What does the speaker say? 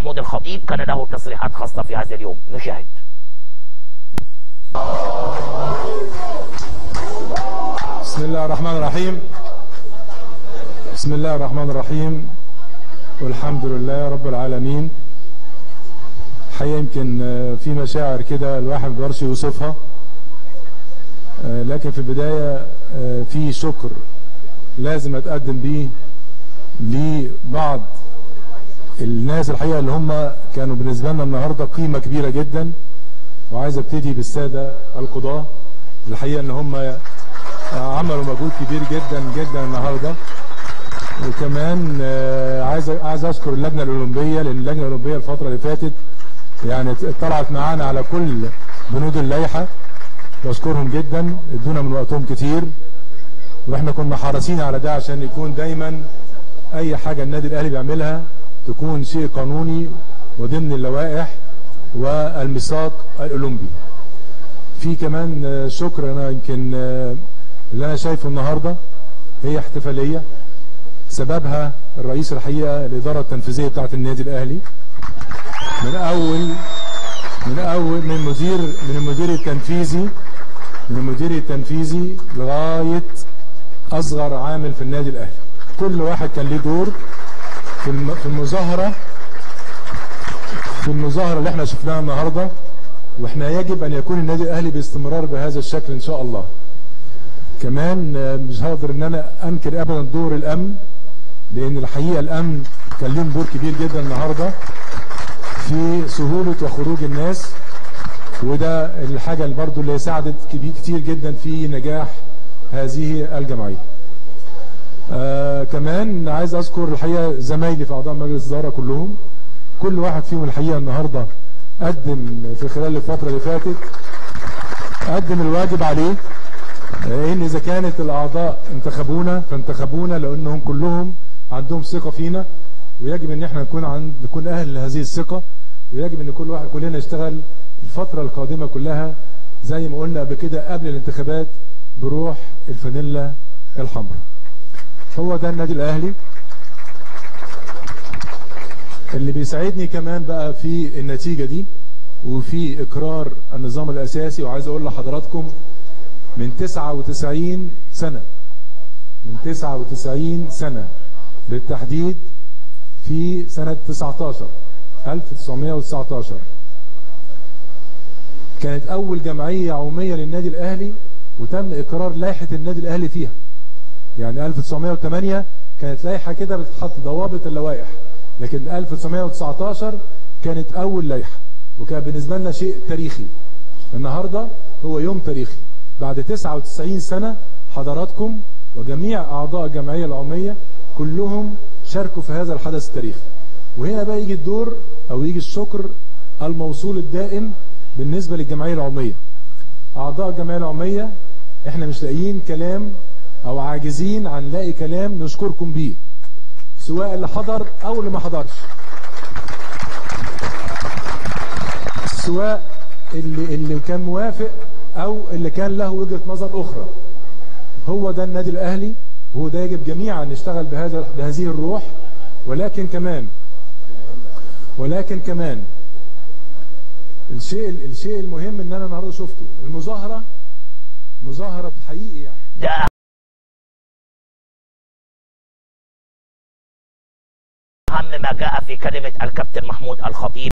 محمود الخطيب كان له تصريحات خاصة في هذا اليوم نشاهد بسم الله الرحمن الرحيم بسم الله الرحمن الرحيم والحمد لله رب العالمين حقيقة يمكن آه، في مشاعر كده الواحد ما بيقدرش يوصفها آه، لكن في البداية آه، في شكر لازم اتقدم بيه لبعض الناس الحقيقة اللي هم كانوا بالنسبة لنا النهاردة قيمة كبيرة جدا وعايز ابتدي بالسادة القضاة الحقيقة ان هم عملوا مجهود كبير جدا جدا النهارده وكمان آه، عايز عايز اشكر اللجنه الاولمبيه لان اللجنه الاولمبيه الفتره اللي فاتت يعني طلعت معانا على كل بنود اللائحه بشكرهم جدا ادونا من وقتهم كتير واحنا كنا حريصين على ده عشان يكون دايما اي حاجه النادي الاهلي بيعملها تكون شيء قانوني وضمن اللوائح والميثاق الاولمبي في كمان آه، شكر انا يمكن آه، اللي انا شايفه النهارده هي احتفاليه سببها الرئيس الحقيقه الاداره التنفيذيه بتاعه النادي الاهلي من اول من اول من المدير من المدير التنفيذي من المدير التنفيذي لغايه اصغر عامل في النادي الاهلي كل واحد كان ليه دور في الم- في المظاهره في المظاهره اللي احنا شفناها النهارده واحنا يجب ان يكون النادي الاهلي باستمرار بهذا الشكل ان شاء الله كمان آه، مش هقدر ان انا انكر ابدا دور الامن لان الحقيقه الامن كان لهم دور كبير جدا النهارده في سهوله وخروج الناس وده الحاجه اللي برضو اللي ساعدت كبير كتير جدا في نجاح هذه الجمعيه. آه كمان عايز اذكر الحقيقه زمايلي في اعضاء مجلس الاداره كلهم كل واحد فيهم الحقيقه النهارده قدم في خلال الفتره اللي فاتت قدم الواجب عليه لان اذا كانت الاعضاء انتخبونا فانتخبونا لانهم كلهم عندهم ثقه فينا ويجب ان احنا نكون عند نكون اهل لهذه الثقه ويجب ان كل واحد كلنا نشتغل الفتره القادمه كلها زي ما قلنا قبل كده قبل الانتخابات بروح الفانيلا الحمراء هو ده النادي الاهلي اللي بيساعدني كمان بقى في النتيجه دي وفي اقرار النظام الاساسي وعايز اقول لحضراتكم من 99 سنة من 99 سنة بالتحديد في سنة 19 1919 كانت أول جمعية عمومية للنادي الأهلي وتم إقرار لائحة النادي الأهلي فيها يعني 1908 كانت لائحة كده بتحط ضوابط اللوائح لكن 1919 كانت أول لائحة وكان بالنسبة لنا شيء تاريخي النهاردة هو يوم تاريخي بعد 99 سنة حضراتكم وجميع أعضاء الجمعية العمومية كلهم شاركوا في هذا الحدث التاريخي وهنا بقى يجي الدور أو يجي الشكر الموصول الدائم بالنسبة للجمعية العمومية أعضاء الجمعية العمومية احنا مش لاقيين كلام أو عاجزين عن نلاقي كلام نشكركم بيه سواء اللي حضر أو اللي ما حضرش سواء اللي اللي كان موافق او اللي كان له وجهه نظر اخرى هو ده النادي الاهلي وهو ده يجب جميعا نشتغل بهذا بهذه الروح ولكن كمان ولكن كمان الشيء الشيء المهم ان انا النهارده شفته المظاهره مظاهره حقيقي يعني ده أهم ما جاء في كلمة الكابتن محمود الخطيب